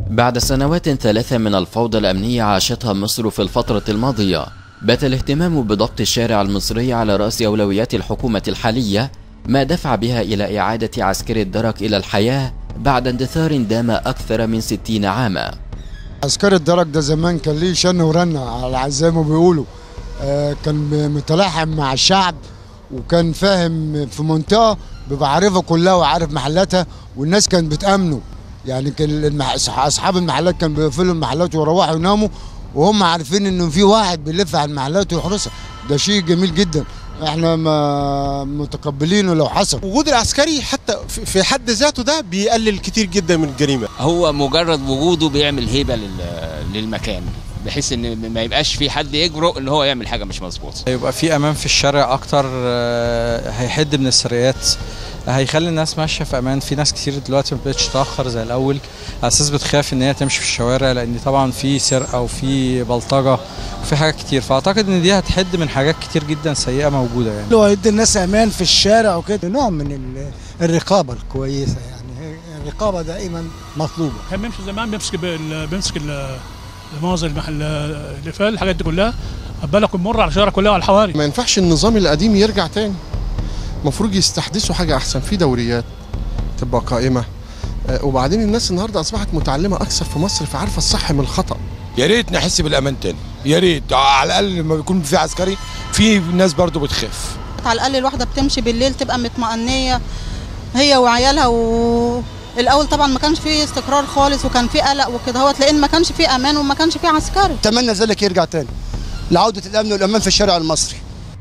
بعد سنوات ثلاثة من الفوضى الأمنية عاشتها مصر في الفترة الماضية بات الاهتمام بضبط الشارع المصري على رأس أولويات الحكومة الحالية ما دفع بها إلى إعادة عسكري الدرك إلى الحياة بعد اندثار دام أكثر من ستين عاما عسكري الدرك ده زمان كان ليه شن ورنة على زي ما بيقولوا آه، كان متلاحم مع الشعب وكان فاهم في منطقة بيبقى عارفها كلها وعارف محلاتها والناس كانت بتأمنه يعني كان المح... أصحاب المحلات كانوا بيقفلوا المحلات ويروحوا يناموا وهم عارفين إنه في واحد بيلف على المحلات ويحرسها ده شيء جميل جدا احنا ما متقبلينه لو حصل وجود العسكري حتى في- في حد ذاته ده بيقلل كتير جدا من الجريمه هو مجرد وجوده بيعمل هيبه لل- للمكان بحيث ان ما يبقاش في حد يجرؤ ان هو يعمل حاجه مش مظبوطه هيبقى في امان في الشارع اكتر آه، هيحد من السرقات هيخلي الناس ماشيه في امان في ناس كتير دلوقتي ما بقتش تاخر زي الاول على اساس بتخاف ان هي تمشي في الشوارع لان طبعا في سرقه وفي بلطجه وفي حاجات كتير فاعتقد ان دي هتحد من حاجات كتير جدا سيئه موجوده يعني اللي هو يدي الناس امان في الشارع وكده نوع من ال- الرقابه الكويسه يعني الرقابه دائما مطلوبه كان بيمشي زمان بيمسك بال- بيمسك ال- المناظر المحل اللي فات الحاجات دي كلها بالك مر على الشوارع كلها وعلى الحواري ما ينفعش النظام القديم يرجع تاني المفروض يستحدثوا حاجة أحسن في دوريات تبقى قائمة آه، وبعدين الناس النهاردة أصبحت متعلمة أكثر في مصر فعارفة الصح من الخطأ يا ريت نحس بالامان تاني يا ريت على الاقل لما بيكون في عسكري في ناس برضو بتخاف على الاقل الواحده بتمشي بالليل تبقى مطمئنيه هي وعيالها و الاول طبعا ما كانش فيه استقرار خالص وكان فيه قلق وكده هو لان ما كانش فيه امان وما كانش فيه عسكري اتمنى ذلك يرجع تاني لعوده الامن والامان في الشارع المصري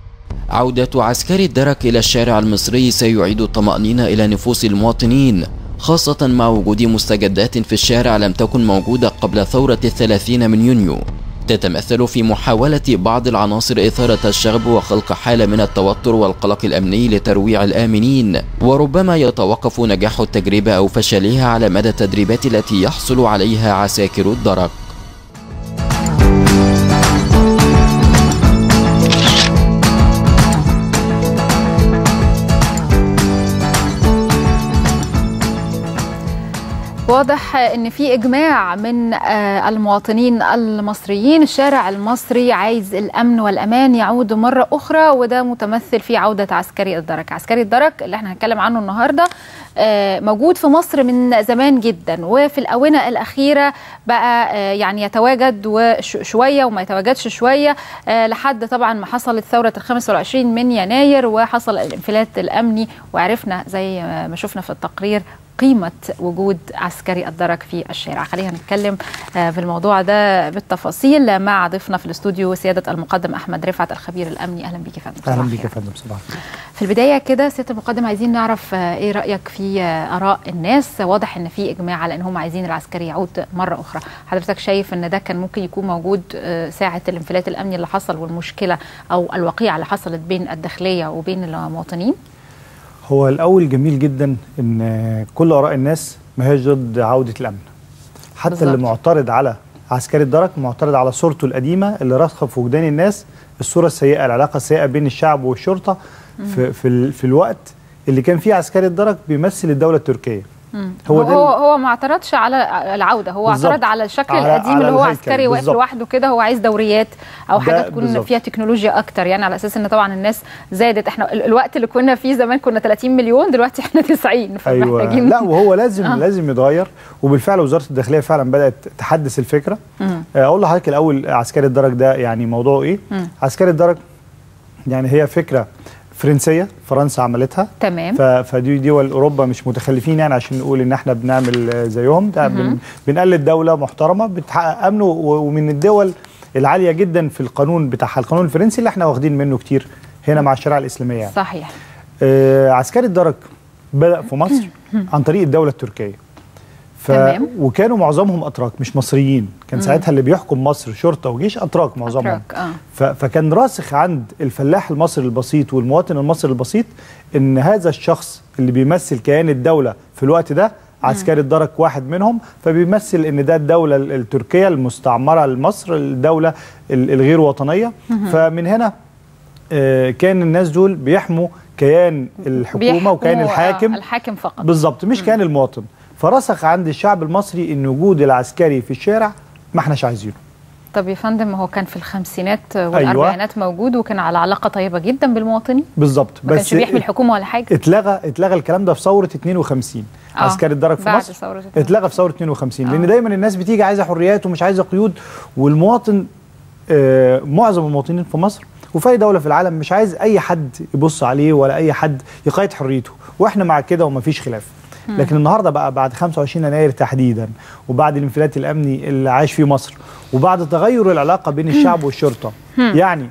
عودة عسكري الدرك إلى الشارع المصري سيعيد الطمأنينة إلى نفوس المواطنين خاصة مع وجود مستجدات في الشارع لم تكن موجودة قبل ثورة الثلاثين من يونيو تتمثل في محاولة بعض العناصر إثارة الشغب وخلق حالة من التوتر والقلق الأمني لترويع الآمنين وربما يتوقف نجاح التجربة أو فشلها على مدى التدريبات التي يحصل عليها عساكر الدرك واضح ان في اجماع من آه، المواطنين المصريين الشارع المصري عايز الامن والامان يعود مره اخرى وده متمثل في عوده عسكري الدرك عسكري الدرك اللي احنا هنتكلم عنه النهارده آه، موجود في مصر من زمان جدا وفي الاونه الاخيره بقى آه، يعني يتواجد وش- شويه وما يتواجدش شويه آه، لحد طبعا ما حصلت ثوره ال 25 من يناير وحصل الانفلات الامني وعرفنا زي ما شفنا في التقرير قيمة وجود عسكري الدرك في الشارع خلينا نتكلم آه، في الموضوع ده بالتفاصيل مع ضيفنا في الاستوديو سيادة المقدم أحمد رفعت الخبير الأمني أهلا بيك يا فندم اهلا صباح بيك يا الخير. فندم صباح الخير في البداية كده سيادة المقدم عايزين نعرف آه، إيه رأيك في آه، آراء الناس واضح إن في إجماع على إن هم عايزين العسكري يعود مرة أخرى حضرتك شايف إن ده كان ممكن يكون موجود آه، ساعة الانفلات الأمني اللي حصل والمشكلة أو الوقيعة اللي حصلت بين الداخلية وبين المواطنين هو الاول جميل جدا ان كل اراء الناس ما هيش ضد عوده الامن حتى بالظبط. اللي معترض على عسكري الدرك معترض على صورته القديمه اللي راسخه في وجدان الناس الصوره السيئه العلاقه السيئه بين الشعب والشرطه في في, ال- في الوقت اللي كان فيه عسكري الدرك بيمثل الدوله التركيه مم. هو هو ده هو, ال- هو ما اعترضش على العوده هو بالظبط. اعترض على الشكل على- القديم على اللي هو الهيكل. عسكري واقف بالظبط. لوحده كده هو عايز دوريات او ده حاجه تكون بالظبط. فيها تكنولوجيا اكتر يعني على اساس ان طبعا الناس زادت احنا ال- الوقت اللي كنا فيه زمان كنا 30 مليون دلوقتي احنا 90 ايوه فمحتاجين لا وهو لازم آه. آه. لازم يتغير وبالفعل وزاره الداخليه فعلا بدات تحدث الفكره مم. آه، اقول لحضرتك الاول عسكري الدرك ده يعني موضوعه ايه مم. عسكري الدرك يعني هي فكره فرنسيه فرنسا عملتها تمام ف- فدي دول اوروبا مش متخلفين يعني عشان نقول ان احنا بنعمل آه، زيهم ده بن مهم. بنقلد دوله محترمه بتحقق امن و- ومن الدول العاليه جدا في القانون بتاعها القانون الفرنسي اللي احنا واخدين منه كتير هنا مع الشريعه الاسلاميه يعني. صحيح آه، عسكري الدرك بدأ في مصر عن طريق الدولة التركية ف... تمام. وكانوا معظمهم أتراك مش مصريين كان مم. ساعتها اللي بيحكم مصر شرطة وجيش أتراك معظمهم أتراك، آه. ف... فكان راسخ عند الفلاح المصري البسيط والمواطن المصري البسيط إن هذا الشخص اللي بيمثل كيان الدولة في الوقت ده عسكري الدرك واحد منهم فبيمثل ان ده الدوله ال- التركيه المستعمره لمصر الدوله ال- الغير وطنيه مهم. فمن هنا آه، كان الناس دول بيحموا كيان الحكومه وكيان بيحكموا، آه، الحاكم الحاكم فقط بالظبط مش كيان المواطن فرسخ عند الشعب المصري ان وجود العسكري في الشارع ما احناش عايزينه طب يا فندم هو كان في الخمسينات والاربعينات موجود وكان على علاقه طيبه جدا بالمواطنين بالظبط ما كانش بيحمي الحكومه ولا حاجه اتلغى اتلغى الكلام ده في ثوره 52 آه، عسكري الدرك في بعد مصر ثورة اتلغى في ثوره 52 لان دايما الناس بتيجي عايزه حريات ومش عايزه قيود والمواطن آه معظم المواطنين في مصر وفي اي دوله في العالم مش عايز اي حد يبص عليه ولا اي حد يقيد حريته واحنا مع كده ومفيش خلاف مم. لكن النهارده بقى بعد 25 يناير تحديدا وبعد الانفلات الامني اللي عايش فيه مصر وبعد تغير العلاقه بين الشعب والشرطه مم. يعني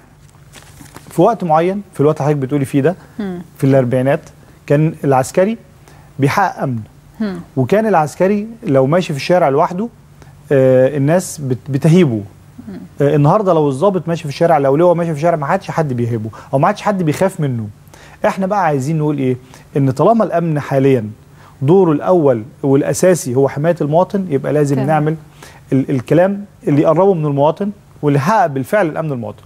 في وقت معين في الوقت اللي حضرتك بتقولي فيه ده في الاربعينات كان العسكري بيحقق امن وكان العسكري لو ماشي في الشارع لوحده آه الناس بت- بتهيبه آه النهارده لو الضابط ماشي في الشارع لو لواء ماشي في الشارع ما عادش حد بيهيبه او ما عادش حد بيخاف منه احنا بقى عايزين نقول ايه ان طالما الامن حاليا دوره الاول والاساسي هو حمايه المواطن يبقى لازم تمام. نعمل ال الكلام اللي يقربه من المواطن واللي يحقق بالفعل الامن المواطن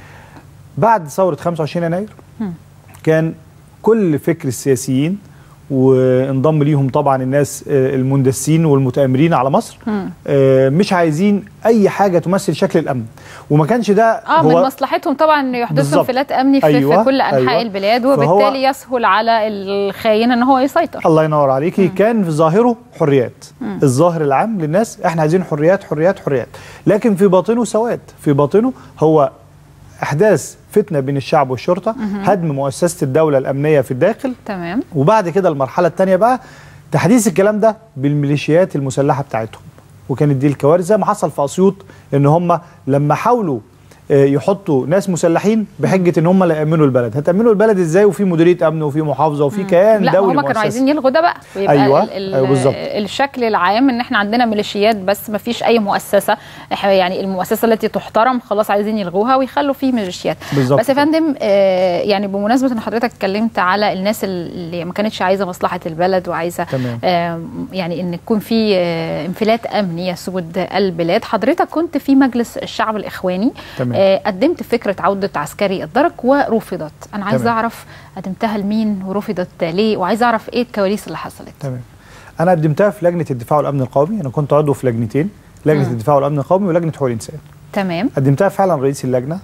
بعد ثوره 25 يناير كان كل فكر السياسيين وانضم ليهم طبعا الناس آه، المندسين والمتآمرين على مصر آه، مش عايزين اي حاجه تمثل شكل الامن وما كانش ده اه من مصلحتهم طبعا إنه يحدثوا بالظبط. انفلات امني في, أيوة، في كل انحاء أيوة. البلاد فهو- وبالتالي يسهل على الخاين ان هو يسيطر الله ينور عليكي كان في ظاهره حريات مم. الظاهر العام للناس احنا عايزين حريات حريات حريات لكن في باطنه سواد في باطنه هو احداث فتنه بين الشعب والشرطه مهم. هدم مؤسسه الدوله الامنيه في الداخل تمام وبعد كده المرحله الثانيه بقى تحديث الكلام ده بالميليشيات المسلحه بتاعتهم وكانت دي الكوارث زي ما حصل في اسيوط ان هم لما حاولوا آه، يحطوا ناس مسلحين بحجه ان هم اللي يامنوا البلد هتامنوا البلد ازاي وفي مديريه امن وفي محافظه وفي كيان لا دولي هم كانوا مؤسسي. عايزين يلغوا ده بقى ويبقى أيوة، ال ال أيوة بالظبط. الشكل العام ان احنا عندنا ميليشيات بس ما فيش اي مؤسسه إحنا يعني المؤسسه التي تحترم خلاص عايزين يلغوها ويخلوا فيه ميليشيات بالظبط بس يا فندم آه يعني بمناسبه ان حضرتك اتكلمت على الناس اللي ما كانتش عايزه مصلحه البلد وعايزه تمام. آه يعني ان يكون في آه انفلات امني يسود البلاد حضرتك كنت في مجلس الشعب الاخواني تمام. آه قدمت فكره عوده عسكري الدرك ورفضت انا عايز تمام. اعرف قدمتها لمين ورفضت ليه وعايز اعرف ايه الكواليس اللي حصلت تمام انا قدمتها في لجنه الدفاع والامن القومي انا كنت عضو في لجنتين لجنه مم. الدفاع والامن القومي ولجنه حقوق الانسان تمام قدمتها فعلا رئيس اللجنه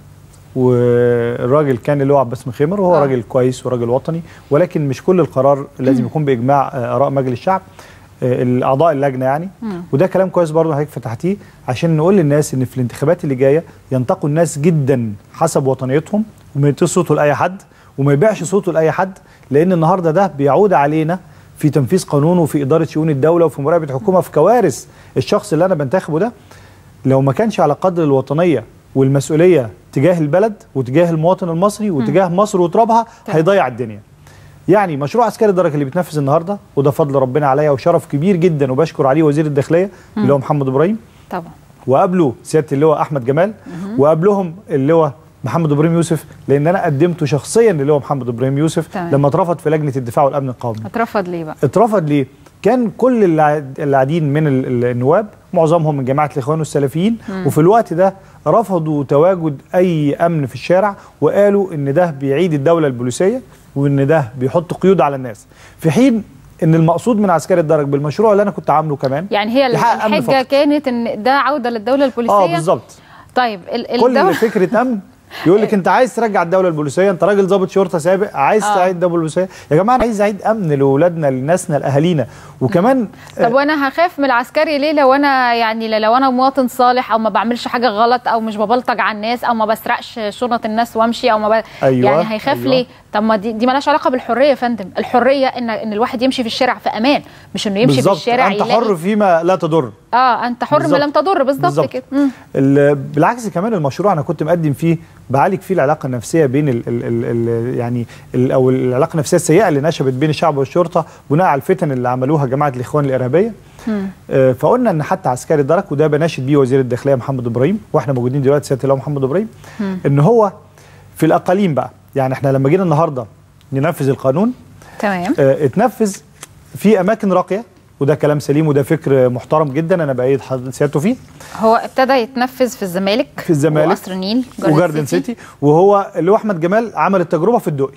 والراجل كان اللي هو عباس مخيمر وهو آه. راجل كويس وراجل وطني ولكن مش كل القرار لازم يكون باجماع آه، اراء مجلس الشعب آه، الاعضاء اللجنه يعني مم. وده كلام كويس برضه حضرتك فتحتيه عشان نقول للناس ان في الانتخابات اللي جايه ينتقوا الناس جدا حسب وطنيتهم وما يديش صوته لاي حد وما يبيعش صوته لاي حد لان النهارده ده بيعود علينا في تنفيذ قانون وفي اداره شؤون الدوله وفي مراقبه الحكومه في كوارث الشخص اللي انا بنتخبه ده لو ما كانش على قدر الوطنيه والمسؤوليه تجاه البلد وتجاه المواطن المصري وتجاه مصر وترابها هيضيع الدنيا يعني مشروع عسكري الدرجه اللي بيتنفذ النهارده وده فضل ربنا عليا وشرف كبير جدا وبشكر عليه وزير الداخليه مم. اللي هو محمد ابراهيم طبعا وقبله سياده اللواء احمد جمال وقبلهم اللواء محمد ابراهيم يوسف لان انا قدمته شخصيا للواء محمد ابراهيم يوسف تمام. لما اترفض في لجنه الدفاع والامن القومي اترفض ليه بقى اترفض ليه؟ كان كل اللي اللي قاعدين من ال- ال- النواب معظمهم من جماعه الاخوان والسلفيين مم. وفي الوقت ده رفضوا تواجد اي امن في الشارع وقالوا ان ده بيعيد الدوله البوليسيه وان ده بيحط قيود على الناس في حين ان المقصود من عسكري الدرج بالمشروع اللي انا كنت عامله كمان يعني هي يحقق أمن الحجه فقط. كانت ان ده عوده للدوله البوليسيه اه بالظبط طيب ال- كل الدوله فكره امن يقول لك انت عايز ترجع الدوله البوليسيه انت راجل ضابط شرطه سابق عايز آه. تعيد الدوله البوليسيه يا جماعه انا عايز اعيد امن لاولادنا لناسنا لاهالينا وكمان طب وانا هخاف من العسكري ليه لو انا يعني لو انا مواطن صالح او ما بعملش حاجه غلط او مش ببلطج على الناس او ما بسرقش شنط الناس وامشي او ما ب... أيوة، يعني هيخاف أيوة. ليه طب ما دي دي مالهاش علاقه بالحريه يا فندم الحريه ان ان الواحد يمشي في الشارع في امان مش انه يمشي في بالظبط الشارع انت يلاقي حر فيما لا تضر اه انت حر ما بالظبط. لم تضر بالظبط بالظبط. كده مم. ال- بالعكس كمان المشروع انا كنت مقدم فيه بعالج فيه العلاقه النفسيه بين ال ال ال ال يعني ال او العلاقه النفسيه السيئه اللي نشبت بين الشعب والشرطه بناء على الفتن اللي عملوها جماعه الاخوان الارهابيه مم. آه، فقلنا ان حتى عسكري الدرك وده بناشد بيه وزير الداخليه محمد ابراهيم واحنا موجودين دلوقتي سياده اللواء محمد ابراهيم مم. ان هو في الاقاليم بقى يعني احنا لما جينا النهارده ننفذ القانون تمام آه، اتنفذ في اماكن راقيه وده كلام سليم وده فكر محترم جدا انا بايد حضرتك سيادته فيه هو ابتدى يتنفذ في الزمالك في الزمالك وقصر النيل وجاردن سيتي وهو اللي هو احمد جمال عمل التجربه في الدقي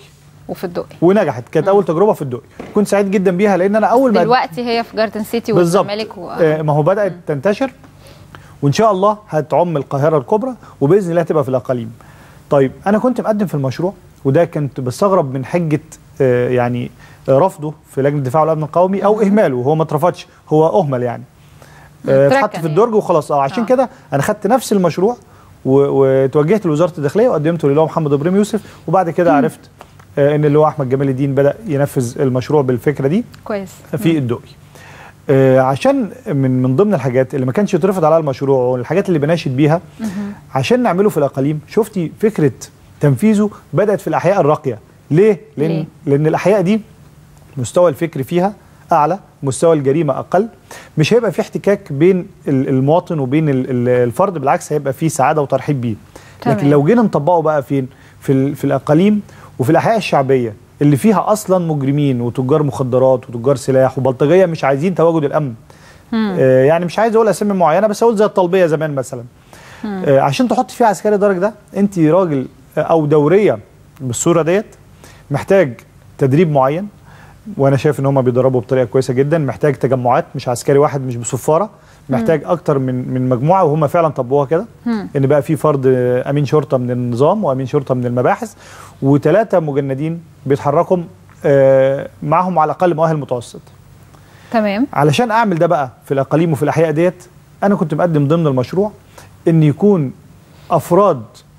وفي الدقي ونجحت كانت اول تجربه في الدقي كنت سعيد جدا بيها لان انا اول ما دلوقتي هي في جاردن سيتي بالظبط والزمالك و... آه، ما هو بدات تنتشر وان شاء الله هتعم القاهره الكبرى وباذن الله تبقى في الاقاليم طيب انا كنت مقدم في المشروع وده كنت بستغرب من حجه آه، يعني آه، رفضه في لجنه الدفاع والامن القومي او اهماله هو ما اترفضش هو اهمل يعني آه، اتركن اتحط في الدرج وخلاص اه عشان كده انا خدت نفس المشروع و- وتوجهت لوزاره الداخليه وقدمته للواء محمد ابراهيم يوسف وبعد كده عرفت آه، ان اللواء احمد جمال الدين بدا ينفذ المشروع بالفكره دي كويس في الدقي آه، عشان من من ضمن الحاجات اللي ما كانش يترفض عليها المشروع والحاجات اللي بناشد بيها عشان نعمله في الاقاليم شفتي فكره تنفيذه بدات في الاحياء الراقيه ليه لان ليه؟ لان الاحياء دي مستوى الفكر فيها اعلى مستوى الجريمه اقل مش هيبقى في احتكاك بين ال- المواطن وبين ال- ال- الفرد بالعكس هيبقى في سعاده وترحيب بيه لكن تمام. لو جينا نطبقه بقى فين في ال- في الاقاليم وفي الاحياء الشعبيه اللي فيها اصلا مجرمين وتجار مخدرات وتجار سلاح وبلطجيه مش عايزين تواجد الامن آه يعني مش عايز اقول اسامي معينه بس اقول زي الطلبيه زمان مثلا آه عشان تحط فيها عسكري درج ده انت راجل آه، او دوريه بالصوره ديت محتاج تدريب معين وانا شايف ان هم بيدربوا بطريقه كويسه جدا محتاج تجمعات مش عسكري واحد مش بصفاره محتاج اكتر من من مجموعه وهم فعلا طبقوها كده مم. ان بقى في فرد آه، امين شرطه من النظام وامين شرطه من المباحث وثلاثه مجندين بيتحركوا آه، معاهم على الاقل مؤهل متوسط تمام علشان اعمل ده بقى في الاقاليم وفي الاحياء ديت انا كنت مقدم ضمن المشروع ان يكون افراد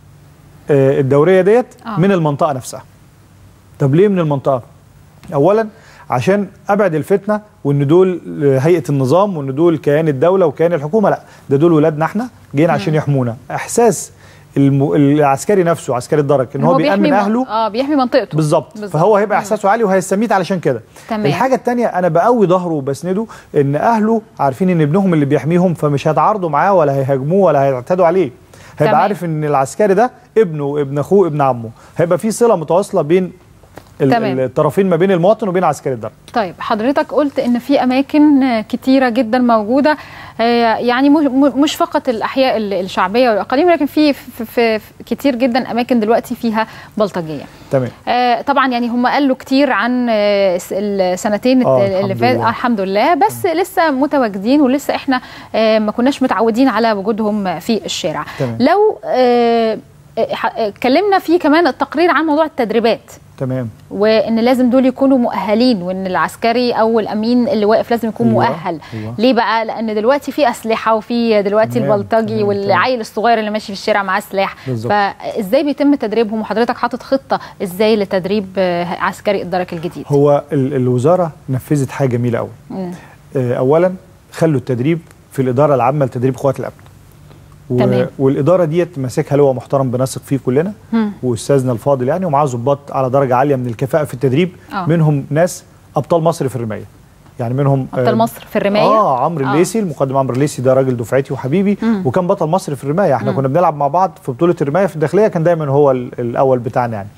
آه، الدوريه ديت آه. من المنطقه نفسها طب ليه من المنطقه اولا عشان ابعد الفتنه وان دول هيئه النظام وان دول كيان الدوله وكيان الحكومه لا ده دول ولادنا احنا جايين عشان يحمونا احساس الم... العسكري نفسه عسكري الدرك ان هو بيامن بيحمي اهله من... اه بيحمي منطقته بالظبط بالظبط. فهو هيبقى احساسه عالي وهيستميت علشان كده تمام. الحاجه الثانيه انا بقوي ظهره وبسنده ان اهله عارفين ان ابنهم اللي بيحميهم فمش هيتعارضوا معاه ولا هيهاجموه ولا هيعتدوا عليه هيبقى تمام. عارف ان العسكري ده ابنه وابن اخوه ابن عمه هيبقى في صله متواصله بين ال- تمام. الطرفين ما بين المواطن وبين عسكري الدرجه طيب حضرتك قلت ان في اماكن آه، كتيره جدا موجوده آه، يعني مش- مش فقط الاحياء ال- الشعبيه والاقاليم لكن في في, في, في كتير جدا اماكن دلوقتي فيها بلطجيه تمام آه، طبعا يعني هم قالوا كتير عن آه، الس- السنتين آه، اللي الحمد فات لله. آه، الحمد لله بس لسه متواجدين ولسه احنا آه، ما كناش متعودين على وجودهم في الشارع تمام. لو آه، آه، ح- آه، اتكلمنا في كمان التقرير عن موضوع التدريبات تمام وان لازم دول يكونوا مؤهلين وان العسكري او الامين اللي واقف لازم يكون أيوة، مؤهل أيوة. ليه بقى لان دلوقتي في اسلحه وفي دلوقتي تمام، البلطجي تمام، والعيل الصغير اللي ماشي في الشارع معاه سلاح بالظبط. فازاي بيتم تدريبهم وحضرتك حاطط خطه ازاي لتدريب آه، عسكري الدرك الجديد هو ال- الوزاره نفذت حاجه جميله قوي مم. آه، اولا خلوا التدريب في الاداره العامه لتدريب قوات الامن و... تمام. والاداره ديت ماسكها لواء محترم بنثق فيه كلنا مم. واستاذنا الفاضل يعني ومعاه ضباط على درجه عاليه من الكفاءه في التدريب آه. منهم ناس ابطال مصر في الرمايه يعني منهم ابطال مصر في الرمايه اه عمرو آه. الليسي المقدم عمرو الليسي ده راجل دفعتي وحبيبي مم. وكان بطل مصر في الرمايه احنا مم. كنا بنلعب مع بعض في بطوله الرمايه في الداخليه كان دايما هو ال- الاول بتاعنا يعني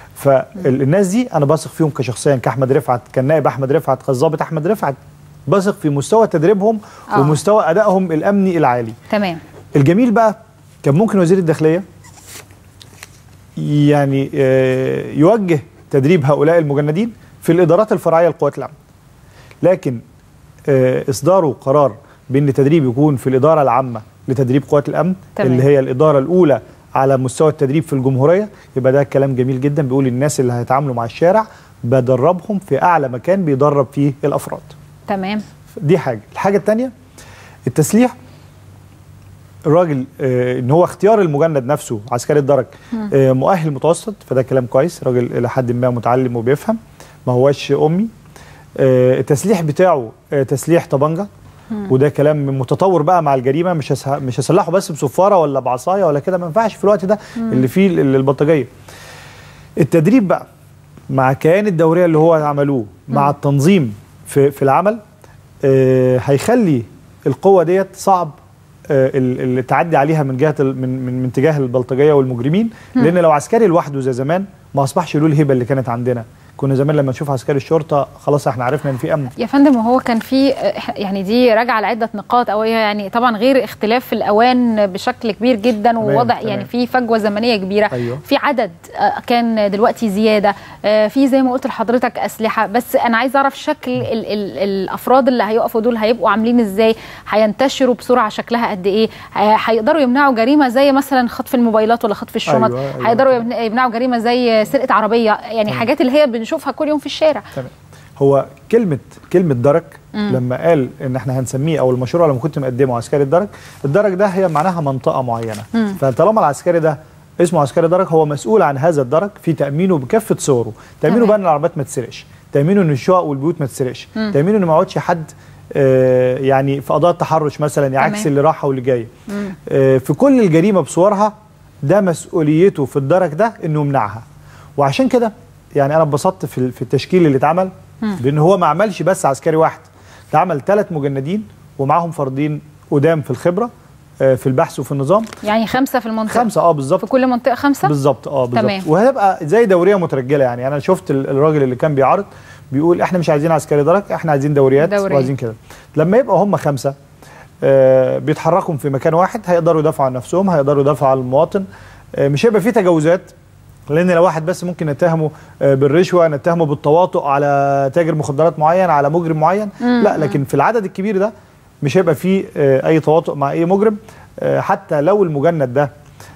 فالناس دي انا بثق فيهم كشخصيا كاحمد رفعت كان نائب احمد رفعت كالظابط احمد رفعت بثق في مستوى تدريبهم آه. ومستوى ادائهم الامني العالي تمام الجميل بقى كان ممكن وزير الداخليه يعني آه، يوجه تدريب هؤلاء المجندين في الادارات الفرعيه لقوات الامن لكن آه، اصداره قرار بان التدريب يكون في الاداره العامه لتدريب قوات الامن تمام. اللي هي الاداره الاولى على مستوى التدريب في الجمهوريه يبقى ده كلام جميل جدا بيقول الناس اللي هيتعاملوا مع الشارع بدربهم في اعلى مكان بيدرب فيه الافراد تمام دي حاجه الحاجه الثانيه التسليح الراجل آه ان هو اختيار المجند نفسه عسكري الدرج مم. آه مؤهل متوسط فده كلام كويس راجل الى حد ما متعلم وبيفهم ما هوش امي آه التسليح بتاعه آه تسليح طبنجه مم. وده كلام متطور بقى مع الجريمه مش هسه- مش هسلحه بس بصفاره ولا بعصايه ولا كده ما ينفعش في الوقت ده مم. اللي فيه ال- البلطجيه التدريب بقى مع كيان الدوريه اللي هو عملوه مع التنظيم في في العمل آه، هيخلي القوه ديت صعب آه، ال- التعدي عليها من جهه ال- من من من تجاه البلطجيه والمجرمين مم. لان لو عسكري لوحده زي زمان ما اصبحش له الهبه اللي كانت عندنا كنا زمان لما نشوف عسكري الشرطه خلاص احنا عرفنا ان في امن يا فندم وهو كان في يعني دي راجعه لعده نقاط او هي يعني طبعا غير اختلاف في الاوان بشكل كبير جدا ووضع تمام. يعني في فجوه زمنيه كبيره أيوة. في عدد آه، كان دلوقتي زياده آه، في زي ما قلت لحضرتك اسلحه بس انا عايز اعرف شكل ال ال الافراد اللي هيقفوا دول هيبقوا عاملين ازاي هينتشروا بسرعه شكلها قد ايه آه، هيقدروا يمنعوا جريمه زي مثلا خطف الموبايلات ولا خطف الشنط أيوة، أيوة. هيقدروا يمن- يمنعوا جريمه زي سرقه عربيه يعني حاجات اللي هي بنشوفها كل يوم في الشارع تمام هو كلمه كلمه درك مم. لما قال ان احنا هنسميه او المشروع لما كنت مقدمه عسكري الدرك الدرك ده هي معناها منطقه معينه مم. فطالما العسكري ده اسمه عسكري درك هو مسؤول عن هذا الدرك في تامينه بكافه صوره تامينه تمام. بقى ان العربيات ما تسرقش تامينه ان الشقق والبيوت ما تسرقش مم. تامينه ان ما يقعدش حد آه، يعني في قضايا التحرش مثلا يعكس تمام. اللي راحه واللي جاي مم. آه، في كل الجريمه بصورها ده مسؤوليته في الدرك ده انه يمنعها وعشان كده يعني انا اتبسطت في ال- في التشكيل اللي اتعمل مم. بان هو ما عملش بس عسكري واحد ده عمل ثلاث مجندين ومعاهم فردين قدام في الخبره آه، في البحث وفي النظام يعني خمسه في المنطقه خمسه اه بالظبط في كل منطقه خمسه بالظبط اه تمام. بالظبط وهيبقى زي دوريه مترجله يعني انا شفت ال- الراجل اللي كان بيعرض بيقول احنا مش عايزين عسكري درك احنا عايزين دوريات دورية. وعايزين كده لما يبقى هم خمسه آه بيتحركوا في مكان واحد هيقدروا يدافعوا عن نفسهم هيقدروا يدافعوا عن المواطن آه مش هيبقى في تجاوزات لان لو واحد بس ممكن نتهمه آه، بالرشوه نتهمه بالتواطؤ على تاجر مخدرات معين على مجرم معين مم. لا لكن في العدد الكبير ده مش هيبقى فيه آه، اي تواطؤ مع اي مجرم آه، حتى لو المجند ده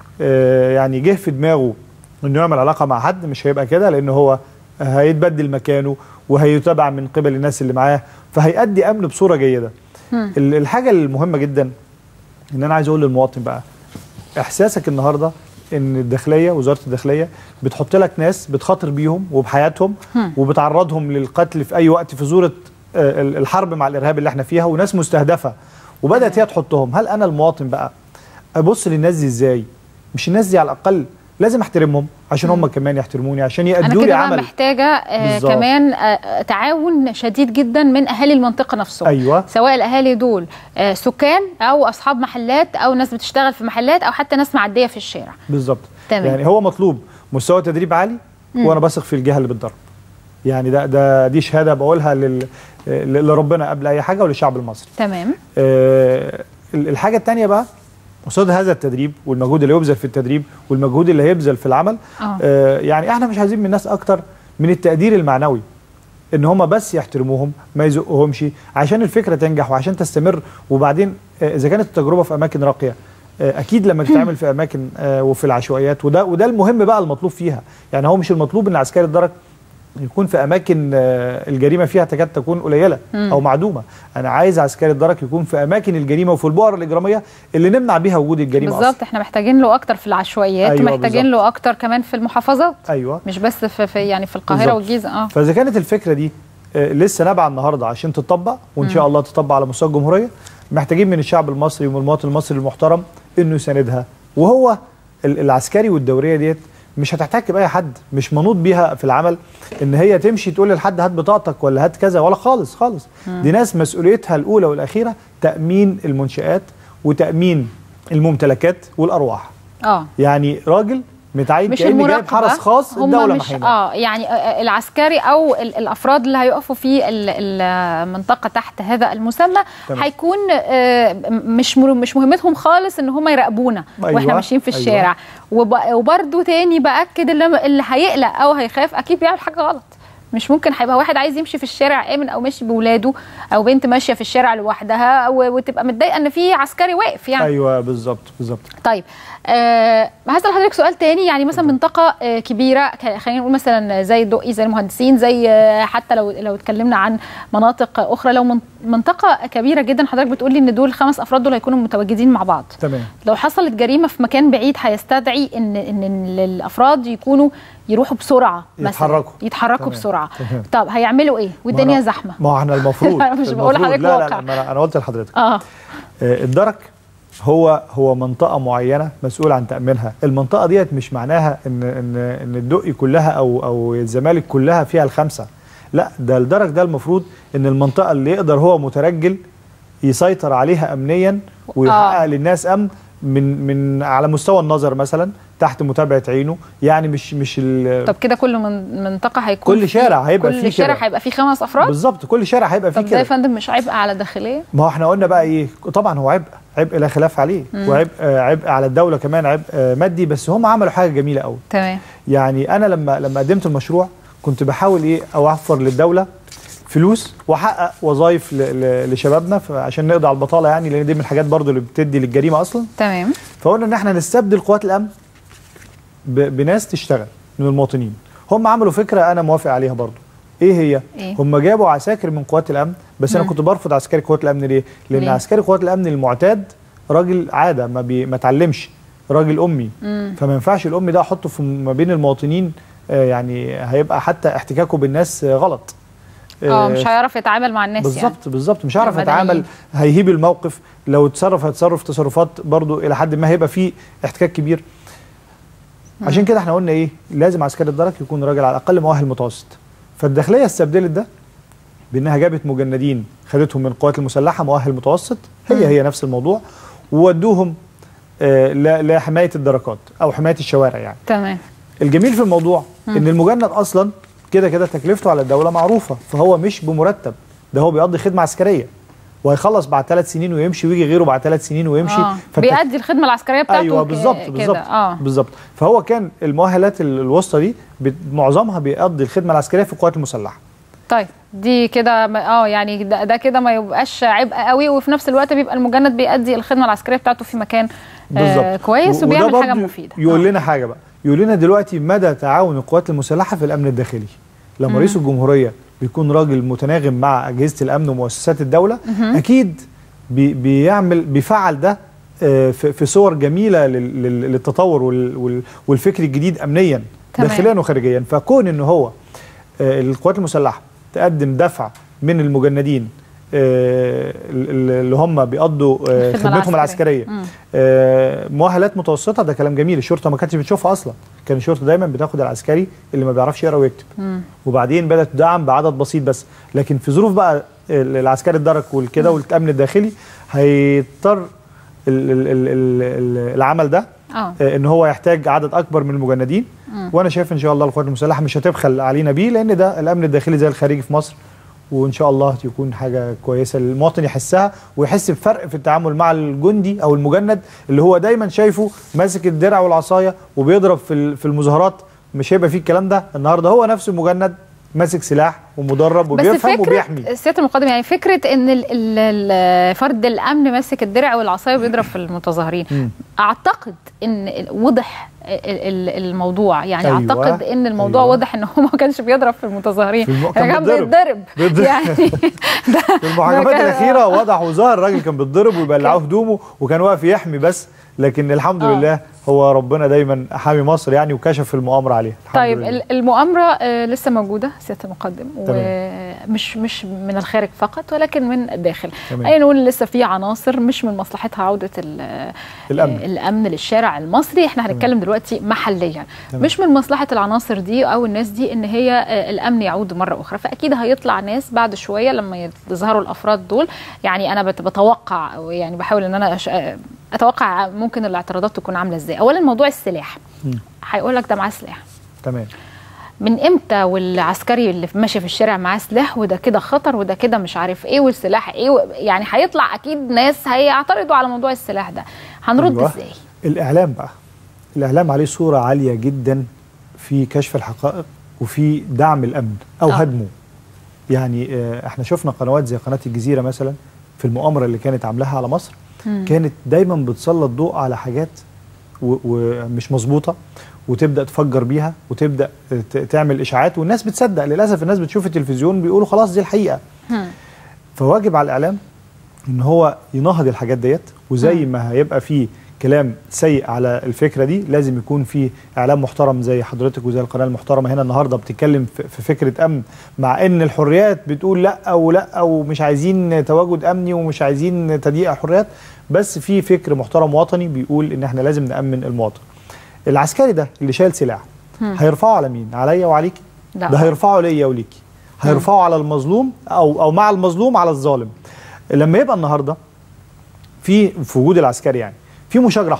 آه، يعني جه في دماغه انه يعمل علاقه مع حد مش هيبقى كده لان هو هيتبدل مكانه وهيتابع من قبل الناس اللي معاه فهيأدي امن بصوره جيده مم. ال- الحاجه المهمه جدا ان انا عايز اقول للمواطن بقى احساسك النهارده ان الداخليه وزاره الداخليه بتحط لك ناس بتخاطر بيهم وبحياتهم هم. وبتعرضهم للقتل في اي وقت في صوره آه، ال- الحرب مع الارهاب اللي احنا فيها وناس مستهدفه وبدات هي تحطهم هل انا المواطن بقى ابص للناس دي ازاي مش الناس دي على الاقل لازم احترمهم عشان هم كمان يحترموني عشان انا يأدوا لي كده بقى عمل محتاجه آه بالظبط. كمان آه تعاون شديد جدا من اهالي المنطقه نفسهم أيوة. سواء الاهالي دول آه سكان او اصحاب محلات او ناس بتشتغل في محلات او حتى ناس معديه في الشارع بالظبط تمام. يعني هو مطلوب مستوى تدريب عالي مم. وانا بثق في الجهه اللي بتدرب يعني ده ده دي شهاده بقولها لل ل- لربنا قبل اي حاجه وللشعب المصري تمام آه، ال- الحاجه الثانيه بقى قصاد هذا التدريب والمجهود اللي يبذل في التدريب والمجهود اللي هيبذل في العمل اه آه، يعني احنا مش عايزين من الناس اكتر من التقدير المعنوي ان هم بس يحترموهم ما يزقهمش عشان الفكره تنجح وعشان تستمر وبعدين آه، اذا كانت التجربه في اماكن راقيه آه، اكيد لما تتعمل في اماكن آه، وفي العشوائيات وده وده المهم بقى المطلوب فيها يعني هو مش المطلوب ان عسكري الدرك يكون في اماكن آه، الجريمه فيها تكاد تكون قليله مم. او معدومه انا عايز عسكري الدرك يكون في اماكن الجريمه وفي البؤر الاجراميه اللي نمنع بيها وجود الجريمه بالظبط أصلاً. احنا محتاجين له اكتر في العشوائيات أيوة ومحتاجين بالظبط. له اكتر كمان في المحافظات ايوه مش بس في, في يعني في القاهره بالظبط. والجيزه اه فاذا كانت الفكره دي آه، لسه نابعه النهارده عشان تطبق وان شاء مم. الله تطبق على مستوى الجمهوريه محتاجين من الشعب المصري ومن المواطن المصري المحترم انه يساندها وهو ال- العسكري والدوريه ديت مش هتحتك باي حد مش منوط بيها في العمل ان هي تمشي تقول لحد هات بطاقتك ولا هات كذا ولا خالص خالص مم. دي ناس مسؤوليتها الاولى والاخيره تامين المنشات وتامين الممتلكات والارواح اه يعني راجل متعين مش كاني جايب المراقبه حرس خاص هم الدوله مش محيناه اه يعني آه، العسكري او ال- الافراد اللي هيقفوا في ال- المنطقه تحت هذا المسمى تمام. هيكون آه، م- مش مر- مش مهمتهم خالص ان هم يراقبونا أيوة، واحنا ماشيين في أيوة. الشارع وب- وبرده تاني باكد اللي اللي هيقلق او هيخاف اكيد بيعمل حاجه غلط مش ممكن هيبقى واحد عايز يمشي في الشارع امن او ماشي بولاده او بنت ماشيه في الشارع لوحدها و- وتبقى متضايقه ان في عسكري واقف يعني ايوه بالظبط بالظبط طيب آه هسأل حضرتك سؤال تاني يعني مثلا منطقة آه كبيرة ك- خلينا نقول مثلا زي الدقي زي المهندسين زي آه حتى لو لو اتكلمنا عن مناطق أخرى لو من- منطقة كبيرة جدا حضرتك بتقولي إن دول الخمس أفراد دول هيكونوا متواجدين مع بعض تمام لو حصلت جريمة في مكان بعيد هيستدعي إن إن ال- الأفراد يكونوا يروحوا بسرعة مثلا يتحركوا. يتحركوا تمام. بسرعة تمام. طب هيعملوا إيه والدنيا ما أنا- زحمة ما هو احنا المفروض أنا مش بقول المفروض- لحضرتك لا لا, واقع. لا ما أنا- انا قلت لحضرتك اه آه، الدرك هو هو منطقه معينه مسؤول عن تامينها المنطقه ديت مش معناها ان ان ان الدقي كلها او او الزمالك كلها فيها الخمسه لا ده الدرك ده المفروض ان المنطقه اللي يقدر هو مترجل يسيطر عليها امنيا ويحقق آه. للناس امن من من على مستوى النظر مثلا تحت متابعه عينه يعني مش مش ال- طب كده كل من منطقه هيكون كل فيه- شارع هيبقى كل فيه شارع كده. هيبقى فيه خمس افراد بالظبط كل شارع هيبقى فيه طب ده يا كده فندم مش عبء على الداخليه ما هو احنا قلنا بقى ايه طبعا هو عبء عبء لا خلاف عليه مم. وعبء آه، عبء على الدوله كمان عبء آه، مادي بس هم عملوا حاجه جميله قوي تمام يعني انا لما لما قدمت المشروع كنت بحاول ايه اوفر للدوله فلوس واحقق وظائف ل- ل- لشبابنا ف- عشان نقضي على البطاله يعني لان دي من الحاجات برضو اللي بتدي للجريمه اصلا تمام فقلنا ان احنا نستبدل قوات الامن ب- بناس تشتغل من المواطنين هم عملوا فكره انا موافق عليها برضو ايه هي إيه؟ هم جابوا عساكر من قوات الامن بس انا مم. كنت برفض عسكري قوات الامن ليه لان ليه؟ عسكري قوات الامن المعتاد راجل عاده ما بي ما اتعلمش راجل امي مم. فما ينفعش الامي ده احطه في ما بين المواطنين آه، يعني هيبقى حتى احتكاكه بالناس آه، غلط اه مش هيعرف يتعامل مع الناس يعني بالظبط بالظبط مش هيعرف المدنيين. يتعامل هيهيب الموقف لو اتصرف هيتصرف تصرفات برضو الى حد ما هيبقى فيه احتكاك كبير عشان كده احنا قلنا ايه لازم عسكري الدرك يكون راجل على الاقل مؤهل متوسط فالداخليه استبدلت ده بانها جابت مجندين خدتهم من القوات المسلحه مؤهل متوسط هي هي نفس الموضوع وودوهم آه ل- لحمايه الدركات او حمايه الشوارع يعني تمام الجميل في الموضوع مم. ان المجند اصلا كده كده تكلفته على الدوله معروفه فهو مش بمرتب ده هو بيقضي خدمه عسكريه وهيخلص بعد ثلاث سنين ويمشي ويجي غيره بعد ثلاث سنين ويمشي آه. فالتك- بيأدي الخدمه العسكريه بتاعته ايوه ك- بالظبط كده. بالظبط اه بالظبط فهو كان المؤهلات ال- الوسطى دي بت- معظمها بيقضي الخدمه العسكريه في القوات المسلحه طيب دي كده ما- اه يعني ده, ده كده ما يبقاش عبء قوي وفي نفس الوقت بيبقى المجند بيأدي الخدمه العسكريه بتاعته في مكان آه بالظبط كويس و- وده وبيعمل حاجه برضو مفيده يقول لنا حاجه بقى يقول لنا دلوقتي مدى تعاون القوات المسلحه في الامن الداخلي لما مم. رئيس الجمهوريه بيكون راجل متناغم مع اجهزه الامن ومؤسسات الدوله مهم. اكيد بي بيعمل بيفعل ده آه، في في صور جميله لل- لل- للتطور وال- وال- والفكر الجديد امنيا تمام. داخليا وخارجيا فكون ان هو آه، القوات المسلحه تقدم دفع من المجندين آه، ال- اللي هم بيقضوا آه، الخدمة خدمتهم العسكرية. العسكريه مم. آه، مؤهلات متوسطه ده كلام جميل الشرطه ما كانتش بتشوفها اصلا كان الشرطه دايما بتاخد العسكري اللي ما بيعرفش يقرا ويكتب مم. وبعدين بدات تدعم بعدد بسيط بس لكن في ظروف بقى ال- العسكري الدرك والكده والامن الداخلي هيضطر ال- ال- ال- ال- العمل ده اه آه، ان هو يحتاج عدد اكبر من المجندين مم. وانا شايف ان شاء الله القوات المسلحه مش هتبخل علينا بيه لان ده الامن الداخلي زي الخارجي في مصر وان شاء الله يكون حاجه كويسه المواطن يحسها ويحس بفرق في التعامل مع الجندي او المجند اللي هو دايما شايفه ماسك الدرع والعصايه وبيضرب في ال- في المظاهرات مش هيبقى فيه الكلام ده النهارده هو نفسه المجند ماسك سلاح ومدرب بس وبيفهم وبيحمي فكره سياده المقدم يعني فكره ان ال ال ال فرد الامن ماسك الدرع والعصايه وبيضرب في المتظاهرين مم. اعتقد ان ال- وضح ال- ال- الموضوع يعني أيوة، اعتقد ان الموضوع أيوة. واضح ان هو ما كانش بيضرب في المتظاهرين في الم- يعني كان كان بيتضرب. بيتضرب بيتضرب. يعني في المحاكمات كان- الاخيره وضح وظهر الراجل كان بيتضرب ويبلعوه هدومه وكان واقف يحمي بس لكن الحمد آه. لله هو ربنا دايما حامي مصر يعني وكشف المؤامره عليه الحمد طيب لله. ال- المؤامره آه، لسه موجوده سياده المقدم تمام. ومش مش من الخارج فقط ولكن من الداخل تمام. اي نقول لسه في عناصر مش من مصلحتها عوده ال- الأمن. آه، الامن للشارع المصري احنا هنتكلم دلوقتي محليا تمام. مش من مصلحه العناصر دي او الناس دي ان هي آه، الامن يعود مره اخرى فاكيد هيطلع ناس بعد شويه لما يظهروا الافراد دول يعني انا بت- بتوقع أو يعني بحاول ان انا أش- آه، اتوقع ممكن الاعتراضات تكون عامله ازاي اولا موضوع السلاح مم. هيقول لك ده معاه سلاح تمام من امتى والعسكري اللي ماشي في الشارع معاه سلاح وده كده خطر وده كده مش عارف ايه والسلاح ايه و... يعني هيطلع اكيد ناس هيعترضوا على موضوع السلاح ده هنرد أيوة. ازاي الاعلام بقى الاعلام عليه صوره عاليه جدا في كشف الحقائق وفي دعم الامن او آه. هدمه يعني آه، احنا شفنا قنوات زي قناه الجزيره مثلا في المؤامره اللي كانت عاملاها على مصر مم. كانت دايما بتسلط ضوء على حاجات و- ومش مظبوطه وتبدا تفجر بيها وتبدا ت- تعمل اشاعات والناس بتصدق للاسف الناس بتشوف التلفزيون بيقولوا خلاص دي الحقيقه هم. فواجب على الاعلام ان هو يناهض الحاجات ديت وزي ما هيبقى فيه كلام سيء على الفكره دي لازم يكون في اعلام محترم زي حضرتك وزي القناه المحترمه هنا النهارده بتتكلم في في فكره امن مع ان الحريات بتقول لا ولا ومش عايزين تواجد امني ومش عايزين تضييع حريات بس في فكر محترم وطني بيقول ان احنا لازم نامن المواطن العسكري ده اللي شايل سلاح هم. هيرفعه على مين عليا وعليكي لا. ده هيرفعه ليا وليكي هيرفعه على المظلوم او او مع المظلوم على الظالم لما يبقى النهارده في في وجود العسكري يعني في مشاجره حصلت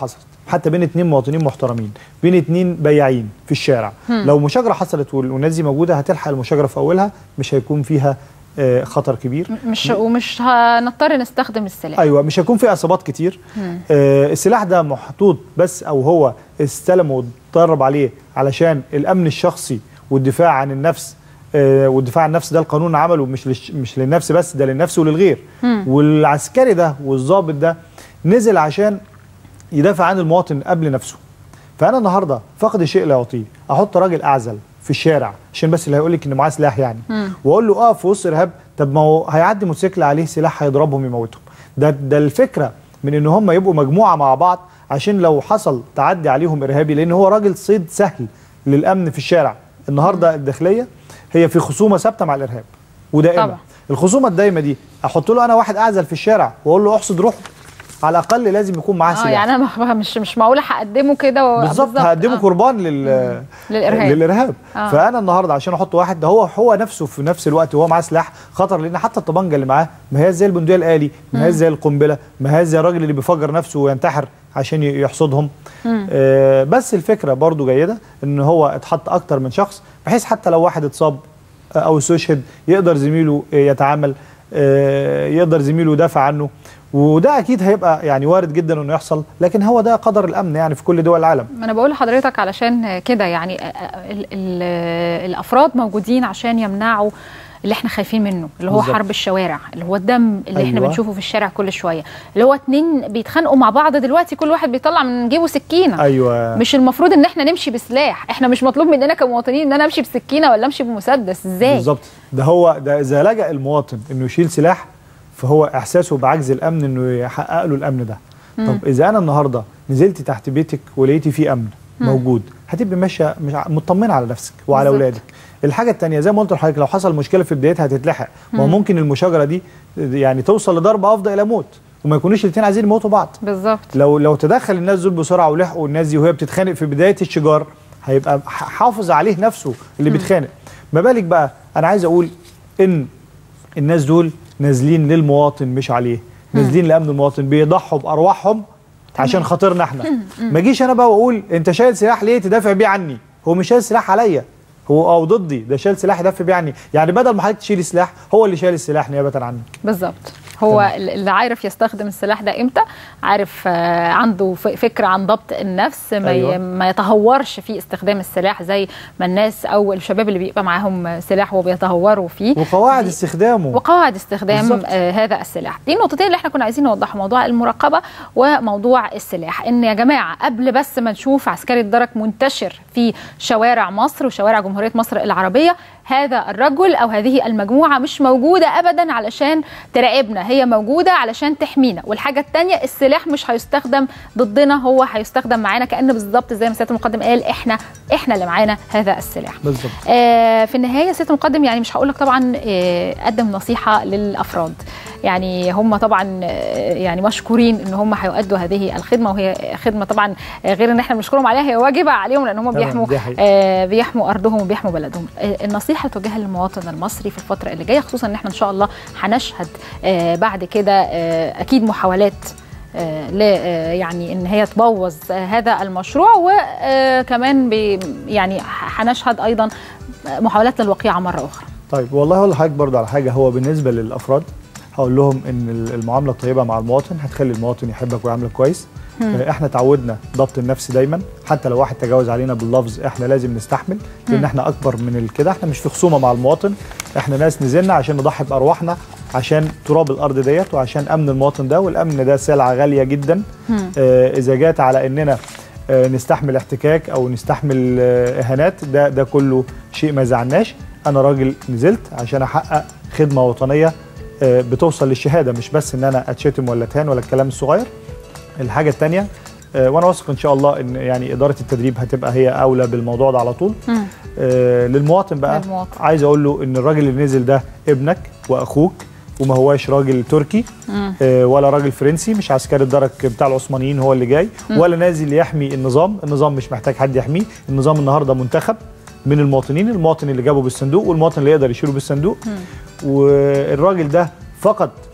حتى بين اتنين مواطنين محترمين بين اتنين بياعين في الشارع مم. لو مشاجره حصلت وال- والناس دي موجوده هتلحق المشاجره في اولها مش هيكون فيها آه، خطر كبير مش ومش هنضطر نستخدم السلاح ايوه مش هيكون في اصابات كتير مم. آه السلاح ده محطوط بس او هو استلمه واتدرب عليه علشان الامن الشخصي والدفاع عن النفس آه والدفاع عن النفس ده القانون عمله مش للش مش للنفس بس ده للنفس وللغير مم. والعسكري ده والضابط ده نزل عشان يدافع عن المواطن قبل نفسه فانا النهارده فقد شيء لا يعطيه احط راجل اعزل في الشارع عشان بس اللي هيقول لك ان معاه سلاح يعني مم. واقول له اقف في وسط ارهاب طب ما هو هيعدي موتوسيكل عليه سلاح هيضربهم يموتهم ده ده الفكره من ان هم يبقوا مجموعه مع بعض عشان لو حصل تعدي عليهم ارهابي لان هو راجل صيد سهل للامن في الشارع النهارده الداخليه هي في خصومه ثابته مع الارهاب ودائما طبعا. الخصومه الدايمه دي احط له انا واحد اعزل في الشارع واقول له احصد روحه على الاقل لازم يكون معاه اه سلاح يعني انا مح- مش مش معقوله هقدمه كده و- بالظبط هقدمه آه. قربان لل للإرهاب. للارهاب آه. فانا النهارده عشان احط واحد ده هو هو نفسه في نفس الوقت وهو معاه سلاح خطر لان حتى الطبنجه اللي معاه ما هي زي البندقيه الالي ما هي زي القنبله ما هي زي الراجل اللي بيفجر نفسه وينتحر عشان ي- يحصدهم مم. آه بس الفكره برضو جيده ان هو اتحط اكتر من شخص بحيث حتى لو واحد اتصاب آه، او استشهد يقدر زميله آه، يتعامل آه، يقدر زميله يدافع عنه وده اكيد هيبقى يعني وارد جدا انه يحصل لكن هو ده قدر الامن يعني في كل دول العالم ما انا بقول لحضرتك علشان كده يعني ال ال الافراد موجودين عشان يمنعوا اللي احنا خايفين منه اللي هو بالظبط. حرب الشوارع اللي هو الدم اللي احنا أيوة. بنشوفه في الشارع كل شويه اللي هو اتنين بيتخانقوا مع بعض دلوقتي كل واحد بيطلع من جيبه سكينه ايوه مش المفروض ان احنا نمشي بسلاح احنا مش مطلوب مننا كمواطنين ان انا امشي بسكينه ولا امشي بمسدس ازاي بالظبط ده هو ده اذا لجأ المواطن انه يشيل سلاح فهو احساسه بعجز الامن انه يحقق له الامن ده مم. طب اذا انا النهارده نزلت تحت بيتك ولقيتي فيه امن مم. موجود هتبقي ماشيه مش ع- مطمنه على نفسك وعلى بالظبط. اولادك الحاجه الثانيه زي ما قلت لحضرتك لو حصل مشكله في بدايتها هتتلحق ما هو مم. ممكن المشاجره دي يعني توصل لضرب افضل الى موت وما يكونوش الاثنين عايزين يموتوا بعض بالظبط لو لو تدخل الناس دول بسرعه ولحقوا الناس دي وهي بتتخانق في بدايه الشجار هيبقى ح- حافظ عليه نفسه اللي مم. بيتخانق ما بالك بقى انا عايز اقول ان الناس دول نازلين للمواطن مش عليه نازلين لامن المواطن بيضحوا بارواحهم عشان خاطرنا احنا ما اجيش انا بقى واقول انت شايل سلاح ليه تدافع بيه عني هو مش شايل سلاح عليا هو او ضدي ده شايل سلاح يدافع بيه عني يعني بدل ما حضرتك تشيلي سلاح هو اللي شايل السلاح نيابه عنك بالظبط هو اللي عارف يستخدم السلاح ده امتى عارف آه، عنده ف- فكره عن ضبط النفس ما, أيوة. أيوة. ما يتهورش في استخدام السلاح زي ما الناس او الشباب اللي بيبقى معاهم سلاح وبيتهوروا فيه وقواعد استخدامه وقواعد استخدام بالظبط. آه هذا السلاح دي النقطتين اللي احنا كنا عايزين نوضحها موضوع المراقبه وموضوع السلاح ان يا جماعه قبل بس ما نشوف عسكري الدرك منتشر في شوارع مصر وشوارع جمهوريه مصر العربيه هذا الرجل او هذه المجموعه مش موجوده ابدا علشان تراقبنا هي موجوده علشان تحمينا والحاجه الثانيه السلاح مش هيستخدم ضدنا هو هيستخدم معانا كان بالظبط زي ما سياده المقدم قال احنا احنا اللي معانا هذا السلاح بالظبط آه، في النهايه سياده المقدم يعني مش هقول لك طبعا آه، قدم نصيحه للافراد يعني هم طبعا آه، يعني مشكورين ان هم هيؤدوا هذه الخدمه وهي خدمه طبعا آه، غير ان احنا بنشكرهم عليها هي واجبه عليهم لان هم تمام، بيحموا دي حقيقة. آه، بيحموا ارضهم وبيحموا بلدهم آه، النصيحه توجهها للمواطن المصري في الفتره اللي جايه خصوصا ان احنا ان شاء الله هنشهد آه، بعد كده آه، اكيد محاولات آه، ل آه، يعني ان هي تبوظ آه، هذا المشروع وكمان يعني هنشهد ايضا محاولات للوقيعه مره اخرى طيب والله اقول لحضرتك برضه على حاجه هو بالنسبه للافراد هقول لهم ان المعامله الطيبه مع المواطن هتخلي المواطن يحبك ويعاملك كويس مم. آه، احنا تعودنا ضبط النفس دايما حتى لو واحد تجاوز علينا باللفظ احنا لازم نستحمل لان مم. احنا اكبر من كده احنا مش في خصومه مع المواطن احنا ناس نزلنا عشان نضحي بارواحنا عشان تراب الارض ديت وعشان امن المواطن ده والامن ده سلعه غاليه جدا مم. آه، اذا جات على اننا آه، نستحمل احتكاك او نستحمل آه، اهانات ده ده كله شيء ما يزعلناش انا راجل نزلت عشان احقق خدمه وطنيه آه، بتوصل للشهاده مش بس ان انا اتشتم ولا اتهان ولا الكلام الصغير الحاجه الثانيه وانا واثق ان شاء الله ان يعني اداره التدريب هتبقى هي اولى بالموضوع ده على طول مم. آه، للمواطن بقى للمواطن. عايز اقول له ان الراجل اللي نزل ده ابنك واخوك وما هواش راجل تركي مم. آه، ولا راجل فرنسي مش عسكري الدرك بتاع العثمانيين هو اللي جاي مم. ولا نازل يحمي النظام النظام مش محتاج حد يحميه النظام النهارده منتخب من المواطنين المواطن اللي جابه بالصندوق والمواطن اللي يقدر يشيله بالصندوق مم. والراجل ده فقد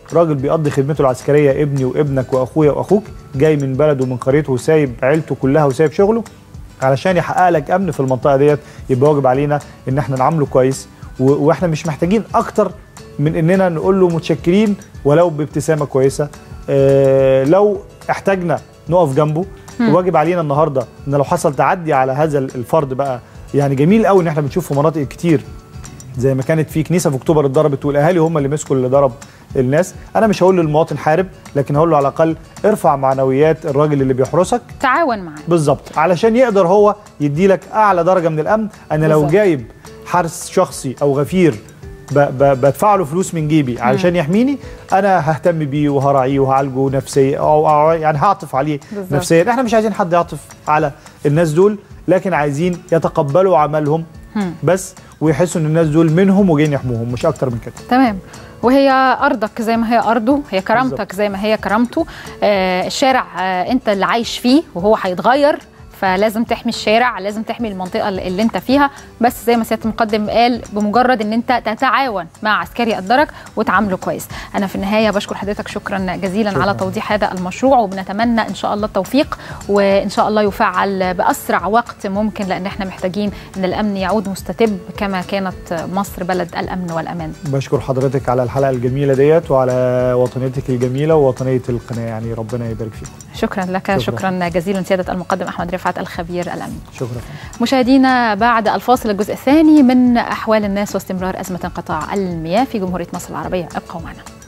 راجل بيقضي خدمته العسكريه ابني وابنك واخويا واخوك جاي من بلده ومن قريته وسايب عيلته كلها وسايب شغله علشان يحقق لك امن في المنطقه ديت يبقى واجب علينا ان احنا نعامله كويس و- واحنا مش محتاجين اكتر من اننا نقول له متشكرين ولو بابتسامه كويسه اه لو احتاجنا نقف جنبه مم. واجب علينا النهارده ان لو حصل تعدي على هذا الفرد بقى يعني جميل قوي ان احنا بنشوف في مناطق كتير زي ما كانت في كنيسه في اكتوبر اتضربت والاهالي هم اللي مسكوا اللي ضرب الناس انا مش هقول للمواطن حارب لكن هقول له على الاقل ارفع معنويات الراجل اللي بيحرسك تعاون معاه بالظبط علشان يقدر هو يدي لك اعلى درجه من الامن انا لو بالظبط. جايب حارس شخصي او غفير ب- ب- بدفع له فلوس من جيبي علشان يحميني انا ههتم بيه وهراعيه وهعالجه نفسيا أو, او يعني هعطف عليه بالظبط. نفسيا احنا مش عايزين حد يعطف على الناس دول لكن عايزين يتقبلوا عملهم مم. بس ويحسوا ان الناس دول منهم وجايين يحموهم مش اكتر من كده تمام وهي ارضك زي ما هي ارضه هي كرامتك بالظبط. زي ما هي كرامته آه الشارع آه انت اللي عايش فيه وهو هيتغير فلازم تحمي الشارع لازم تحمي المنطقه اللي اللي انت فيها بس زي ما سياده المقدم قال بمجرد ان انت تتعاون مع عسكري الدرك وتعامله كويس انا في النهايه بشكر حضرتك شكرا جزيلا شكراً. على توضيح هذا المشروع وبنتمنى ان شاء الله التوفيق وان شاء الله يفعل باسرع وقت ممكن لان احنا محتاجين ان الامن يعود مستتب كما كانت مصر بلد الامن والامان بشكر حضرتك على الحلقه الجميله ديت وعلى وطنيتك الجميله ووطنيه القناه يعني ربنا يبارك فيكم شكرا لك شكراً. شكرا, شكرا جزيلا سياده المقدم احمد رفعت الخبير الامني شكرا مشاهدينا بعد الفاصل الجزء الثاني من احوال الناس واستمرار ازمه انقطاع المياه في جمهوريه مصر العربيه ابقوا معنا